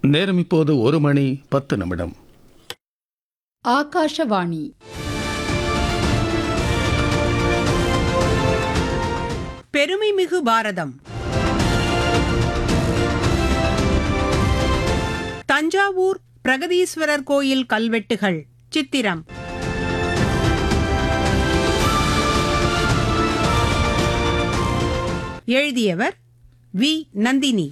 நேரம் இப்போது ஒரு மணி பத்து நிமிடம் ஆகாஷவாணி பெருமைமிகு பாரதம் தஞ்சாவூர் பிரகதீஸ்வரர் கோயில் கல்வெட்டுகள் சித்திரம் எழுதியவர் வி நந்தினி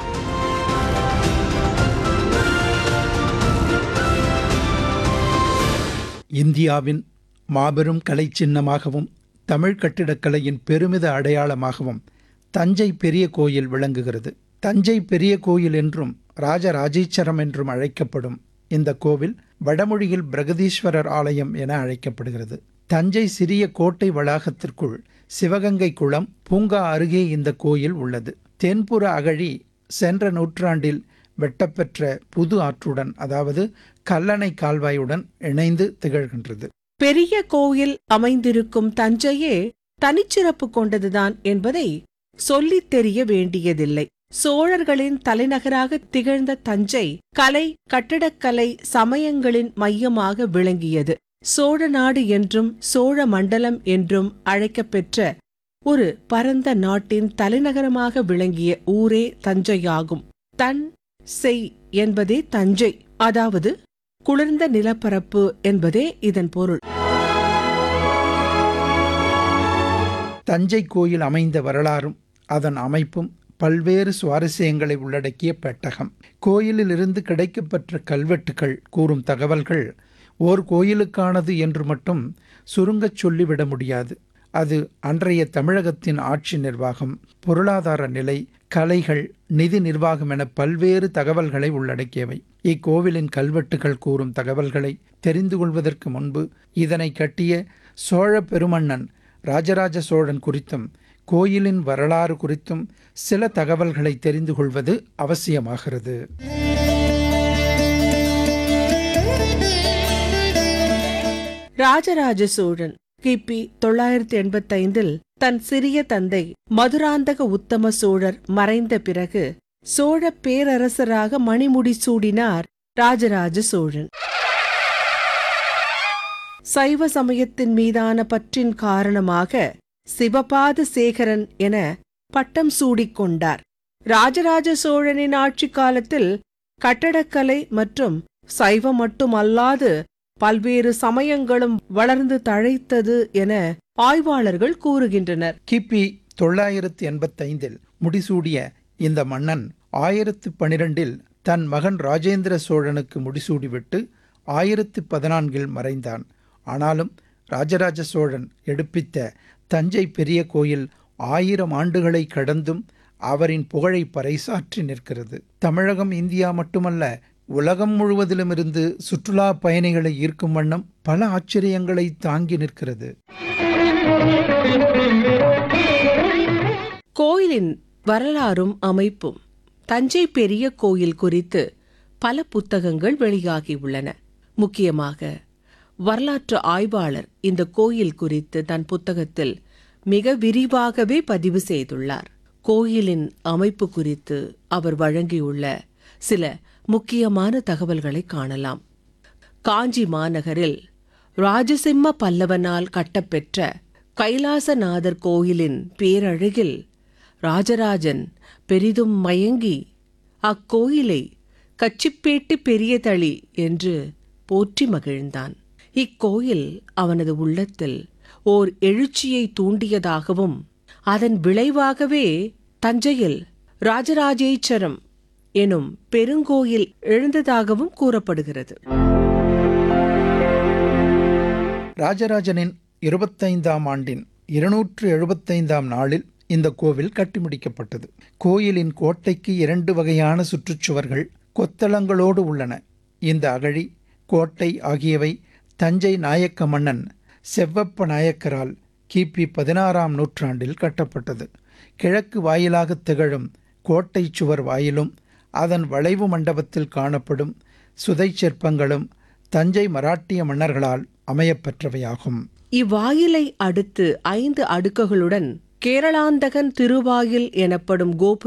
இந்தியாவின் மாபெரும் கலை சின்னமாகவும் தமிழ் கட்டிடக்கலையின் பெருமித அடையாளமாகவும் தஞ்சை பெரிய கோயில் விளங்குகிறது தஞ்சை பெரிய கோயில் என்றும் ராஜராஜீச்சரம் என்றும் அழைக்கப்படும் இந்த கோவில் வடமொழியில் பிரகதீஸ்வரர் ஆலயம் என அழைக்கப்படுகிறது தஞ்சை சிறிய கோட்டை வளாகத்திற்குள் சிவகங்கை குளம் பூங்கா அருகே இந்த கோயில் உள்ளது தென்புற அகழி சென்ற நூற்றாண்டில் வெட்டப்பெற்ற புது ஆற்றுடன் அதாவது கல்லணை கால்வாயுடன் இணைந்து திகழ்கின்றது பெரிய கோயில் அமைந்திருக்கும் தஞ்சையே தனிச்சிறப்பு கொண்டதுதான் என்பதை சொல்லித் தெரிய வேண்டியதில்லை சோழர்களின் தலைநகராக திகழ்ந்த தஞ்சை கலை கட்டடக்கலை சமயங்களின் மையமாக விளங்கியது சோழ நாடு என்றும் சோழ மண்டலம் என்றும் அழைக்கப்பெற்ற ஒரு பரந்த நாட்டின் தலைநகரமாக விளங்கிய ஊரே தஞ்சையாகும் தன் செய் என்பதே தஞ்சை அதாவது குளிர்ந்த நிலப்பரப்பு என்பதே இதன் பொருள் தஞ்சை கோயில் அமைந்த வரலாறும் அதன் அமைப்பும் பல்வேறு சுவாரஸ்யங்களை உள்ளடக்கிய பெட்டகம் கோயிலிலிருந்து கிடைக்கப்பெற்ற கல்வெட்டுகள் கூறும் தகவல்கள் ஓர் கோயிலுக்கானது என்று மட்டும் சுருங்கச் சொல்லிவிட முடியாது அது அன்றைய தமிழகத்தின் ஆட்சி நிர்வாகம் பொருளாதார நிலை கலைகள் நிதி நிர்வாகம் என பல்வேறு தகவல்களை உள்ளடக்கியவை இக்கோவிலின் கல்வெட்டுகள் கூறும் தகவல்களை தெரிந்து கொள்வதற்கு முன்பு இதனை கட்டிய சோழ பெருமன்னன் ராஜராஜ சோழன் குறித்தும் கோயிலின் வரலாறு குறித்தும் சில தகவல்களை தெரிந்து கொள்வது அவசியமாகிறது ராஜராஜ சோழன் கிபி தொள்ளாயிரத்தி எண்பத்தைந்தில் தன் சிறிய தந்தை மதுராந்தக உத்தம சோழர் மறைந்த பிறகு சோழ பேரரசராக மணிமுடி சூடினார் ராஜராஜ சோழன் சைவ சமயத்தின் மீதான பற்றின் காரணமாக சிவபாத சேகரன் என பட்டம் சூடிக் கொண்டார் ராஜராஜ சோழனின் ஆட்சி காலத்தில் கட்டடக்கலை மற்றும் சைவம் மட்டுமல்லாது பல்வேறு சமயங்களும் வளர்ந்து தழைத்தது என ஆய்வாளர்கள் கூறுகின்றனர் கிபி தொள்ளாயிரத்து எண்பத்தைந்தில் முடிசூடிய இந்த மன்னன் ஆயிரத்து பனிரெண்டில் தன் மகன் ராஜேந்திர சோழனுக்கு முடிசூடிவிட்டு ஆயிரத்து பதினான்கில் மறைந்தான் ஆனாலும் ராஜராஜ சோழன் எடுப்பித்த தஞ்சை பெரிய கோயில் ஆயிரம் ஆண்டுகளை கடந்தும் அவரின் புகழை பறைசாற்றி நிற்கிறது தமிழகம் இந்தியா மட்டுமல்ல உலகம் முழுவதிலுமிருந்து சுற்றுலா பயணிகளை ஈர்க்கும் வண்ணம் பல ஆச்சரியங்களை தாங்கி நிற்கிறது கோயிலின் வரலாறும் அமைப்பும் தஞ்சை பெரிய கோயில் குறித்து பல புத்தகங்கள் வெளியாகியுள்ளன முக்கியமாக வரலாற்று ஆய்வாளர் இந்த கோயில் குறித்து தன் புத்தகத்தில் மிக விரிவாகவே பதிவு செய்துள்ளார் கோயிலின் அமைப்பு குறித்து அவர் வழங்கியுள்ள சில முக்கியமான தகவல்களை காணலாம் காஞ்சி மாநகரில் ராஜசிம்ம பல்லவனால் கட்டப்பெற்ற கைலாசநாதர் கோயிலின் பேரழகில் ராஜராஜன் பெரிதும் மயங்கி அக்கோயிலை கச்சிப்பேட்டு பெரியதளி என்று போற்றி மகிழ்ந்தான் இக்கோயில் அவனது உள்ளத்தில் ஓர் எழுச்சியை தூண்டியதாகவும் அதன் விளைவாகவே தஞ்சையில் ராஜராஜேச்சரம் எனும் பெருங்கோயில் எழுந்ததாகவும் கூறப்படுகிறது ராஜராஜனின் இருபத்தைந்தாம் ஆண்டின் இருநூற்று எழுபத்தைந்தாம் நாளில் இந்த கோவில் கட்டி முடிக்கப்பட்டது கோயிலின் கோட்டைக்கு இரண்டு வகையான சுற்றுச்சுவர்கள் கொத்தளங்களோடு உள்ளன இந்த அகழி கோட்டை ஆகியவை தஞ்சை நாயக்க மன்னன் செவ்வப்ப நாயக்கரால் கிபி பதினாறாம் நூற்றாண்டில் கட்டப்பட்டது கிழக்கு வாயிலாக திகழும் கோட்டை சுவர் வாயிலும் அதன் வளைவு மண்டபத்தில் காணப்படும் சுதை சிற்பங்களும் தஞ்சை மராட்டிய மன்னர்களால் அமையப்பெற்றவையாகும் இவ்வாயிலை அடுத்து ஐந்து அடுக்குகளுடன் கேரளாந்தகன் திருவாயில் எனப்படும் கோபுரம்